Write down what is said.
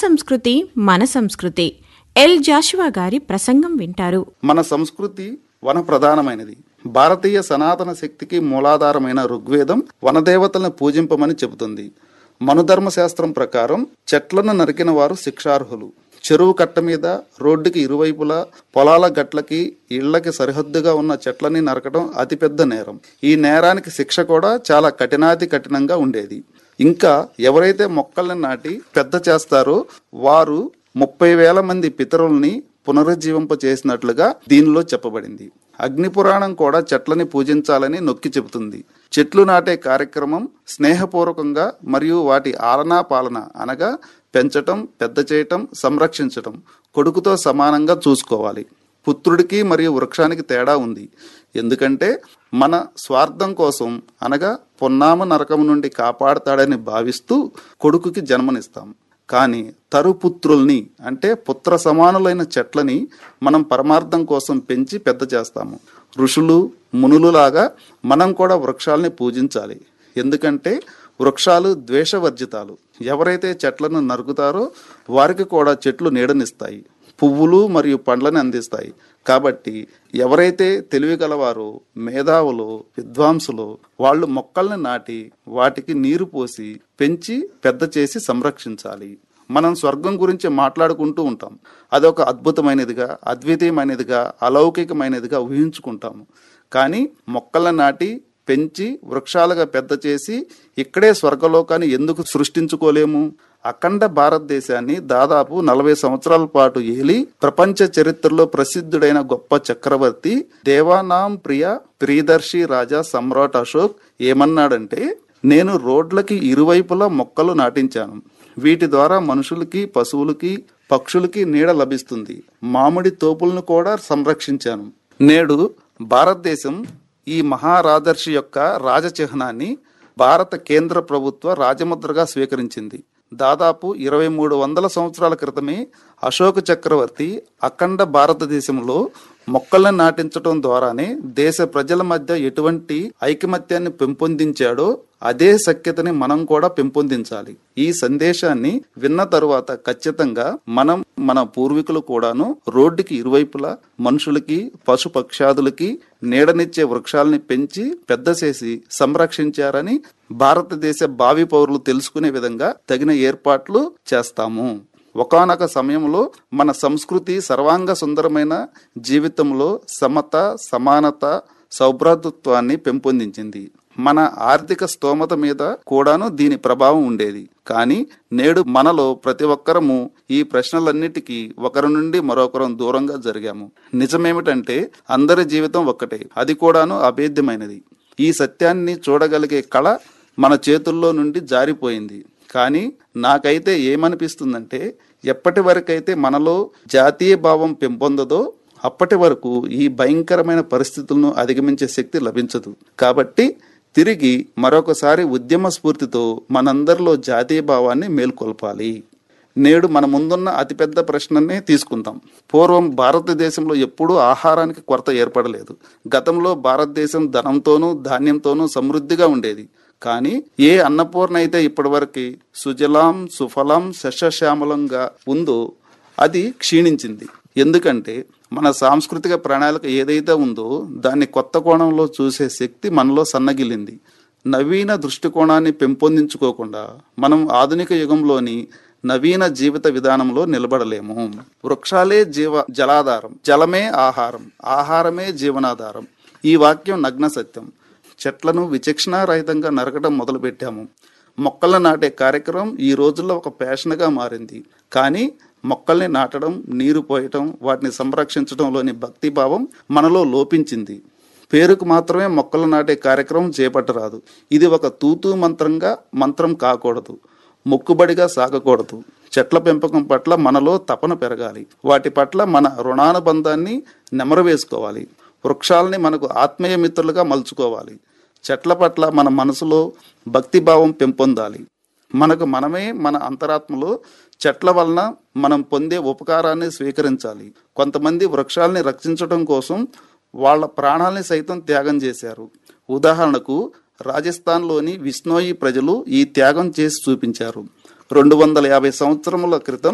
సంస్కృతి మన సంస్కృతి ఎల్ జాషువా గారి ప్రసంగం వింటారు మన సంస్కృతి వన ప్రధానమైనది భారతీయ సనాతన శక్తికి మూలాధారమైన ఋగ్వేదం వనదేవతలను పూజింపమని చెబుతుంది మనుధర్మ శాస్త్రం ప్రకారం చెట్లను నరికిన వారు శిక్షార్హులు చెరువు కట్ట మీద రోడ్డుకి ఇరువైపులా పొలాల గట్లకి ఇళ్లకి సరిహద్దుగా ఉన్న చెట్లని నరకడం అతిపెద్ద నేరం ఈ నేరానికి శిక్ష కూడా చాలా కఠినాతి కఠినంగా ఉండేది ఇంకా ఎవరైతే మొక్కల్ని నాటి పెద్ద చేస్తారో వారు ముప్పై వేల మంది పితరుల్ని పునరుజ్జీవింప చేసినట్లుగా దీనిలో చెప్పబడింది అగ్ని పురాణం కూడా చెట్లని పూజించాలని నొక్కి చెబుతుంది చెట్లు నాటే కార్యక్రమం స్నేహపూర్వకంగా మరియు వాటి ఆలనా పాలన అనగా పెంచటం పెద్ద చేయటం సంరక్షించటం కొడుకుతో సమానంగా చూసుకోవాలి పుత్రుడికి మరియు వృక్షానికి తేడా ఉంది ఎందుకంటే మన స్వార్థం కోసం అనగా పొన్నామ నరకం నుండి కాపాడతాడని భావిస్తూ కొడుకుకి జన్మనిస్తాం కానీ తరుపుత్రుల్ని అంటే పుత్ర సమానులైన చెట్లని మనం పరమార్థం కోసం పెంచి పెద్ద చేస్తాము ఋషులు మునులులాగా మనం కూడా వృక్షాలని పూజించాలి ఎందుకంటే వృక్షాలు ద్వేషవర్జితాలు ఎవరైతే చెట్లను నరుకుతారో వారికి కూడా చెట్లు నీడనిస్తాయి పువ్వులు మరియు పండ్లను అందిస్తాయి కాబట్టి ఎవరైతే తెలివి గలవారో మేధావులు విద్వాంసులు వాళ్ళు మొక్కల్ని నాటి వాటికి నీరు పోసి పెంచి పెద్ద చేసి సంరక్షించాలి మనం స్వర్గం గురించి మాట్లాడుకుంటూ ఉంటాం అదొక అద్భుతమైనదిగా అద్వితీయమైనదిగా అలౌకికమైనదిగా ఊహించుకుంటాము కానీ మొక్కలను నాటి పెంచి వృక్షాలుగా పెద్ద చేసి ఇక్కడే స్వర్గలోకాన్ని ఎందుకు సృష్టించుకోలేము అఖండ భారతదేశాన్ని దాదాపు నలభై సంవత్సరాల పాటు ఏలి ప్రపంచ చరిత్రలో ప్రసిద్ధుడైన గొప్ప చక్రవర్తి దేవానాం ప్రియ ప్రియదర్శి రాజా సమ్రాట్ అశోక్ ఏమన్నాడంటే నేను రోడ్లకి ఇరువైపులా మొక్కలు నాటించాను వీటి ద్వారా మనుషులకి పశువులకి పక్షులకి నీడ లభిస్తుంది మామిడి తోపులను కూడా సంరక్షించాను నేడు భారతదేశం ఈ మహారాదర్శి యొక్క రాజచిహ్నాన్ని భారత కేంద్ర ప్రభుత్వ రాజముద్రగా స్వీకరించింది దాదాపు ఇరవై మూడు వందల సంవత్సరాల క్రితమే అశోక చక్రవర్తి అఖండ భారతదేశంలో మొక్కలను నాటించడం ద్వారానే దేశ ప్రజల మధ్య ఎటువంటి ఐకమత్యాన్ని పెంపొందించాడో అదే సఖ్యతని మనం కూడా పెంపొందించాలి ఈ సందేశాన్ని విన్న తరువాత ఖచ్చితంగా మనం మన పూర్వీకులు కూడాను రోడ్డుకి ఇరువైపులా మనుషులకి పశు పక్షాదులకి నీడనిచ్చే వృక్షాలని పెంచి పెద్ద చేసి సంరక్షించారని భారతదేశ భావి పౌరులు తెలుసుకునే విధంగా తగిన ఏర్పాట్లు చేస్తాము ఒకనొక సమయంలో మన సంస్కృతి సర్వాంగ సుందరమైన జీవితంలో సమత సమానత సౌభ్రాతృత్వాన్ని పెంపొందించింది మన ఆర్థిక స్తోమత మీద కూడాను దీని ప్రభావం ఉండేది కానీ నేడు మనలో ప్రతి ఒక్కరము ఈ ప్రశ్నలన్నిటికీ ఒకరి నుండి మరొకరం దూరంగా జరిగాము నిజమేమిటంటే అందరి జీవితం ఒక్కటే అది కూడాను అభేద్యమైనది ఈ సత్యాన్ని చూడగలిగే కళ మన చేతుల్లో నుండి జారిపోయింది కానీ నాకైతే ఏమనిపిస్తుందంటే ఎప్పటి వరకైతే మనలో జాతీయ భావం పెంపొందదో అప్పటి వరకు ఈ భయంకరమైన పరిస్థితులను అధిగమించే శక్తి లభించదు కాబట్టి తిరిగి మరొకసారి ఉద్యమ స్ఫూర్తితో మనందరిలో జాతీయ భావాన్ని మేల్కొల్పాలి నేడు మన ముందున్న అతిపెద్ద ప్రశ్ననే తీసుకుందాం పూర్వం భారతదేశంలో ఎప్పుడూ ఆహారానికి కొరత ఏర్పడలేదు గతంలో భారతదేశం ధనంతోనూ ధాన్యంతోనూ సమృద్ధిగా ఉండేది కానీ ఏ అన్నపూర్ణ అయితే ఇప్పటివరకు సుజలాం సుఫలం శస్యశ్యామలంగా ఉందో అది క్షీణించింది ఎందుకంటే మన సాంస్కృతిక ప్రణాళిక ఏదైతే ఉందో దాన్ని కొత్త కోణంలో చూసే శక్తి మనలో సన్నగిల్లింది నవీన దృష్టికోణాన్ని పెంపొందించుకోకుండా మనం ఆధునిక యుగంలోని నవీన జీవిత విధానంలో నిలబడలేము వృక్షాలే జీవ జలాధారం జలమే ఆహారం ఆహారమే జీవనాధారం ఈ వాక్యం నగ్న సత్యం చెట్లను విచక్షణారహితంగా నరకడం మొదలుపెట్టాము మొక్కలను నాటే కార్యక్రమం ఈ రోజుల్లో ఒక ప్యాషన్గా మారింది కానీ మొక్కల్ని నాటడం నీరు పోయటం వాటిని సంరక్షించడంలోని భక్తిభావం మనలో లోపించింది పేరుకు మాత్రమే మొక్కలు నాటే కార్యక్రమం చేపట్టరాదు ఇది ఒక తూతూ మంత్రంగా మంత్రం కాకూడదు మొక్కుబడిగా సాగకూడదు చెట్ల పెంపకం పట్ల మనలో తపన పెరగాలి వాటి పట్ల మన రుణానుబంధాన్ని నెమరు వేసుకోవాలి వృక్షాలని మనకు ఆత్మీయ మిత్రులుగా మలుచుకోవాలి చెట్ల పట్ల మన మనసులో భక్తిభావం పెంపొందాలి మనకు మనమే మన అంతరాత్మలో చెట్ల వలన మనం పొందే ఉపకారాన్ని స్వీకరించాలి కొంతమంది వృక్షాలని రక్షించడం కోసం వాళ్ళ ప్రాణాలని సైతం త్యాగం చేశారు ఉదాహరణకు రాజస్థాన్లోని విష్ణోయి ప్రజలు ఈ త్యాగం చేసి చూపించారు రెండు వందల యాభై సంవత్సరముల క్రితం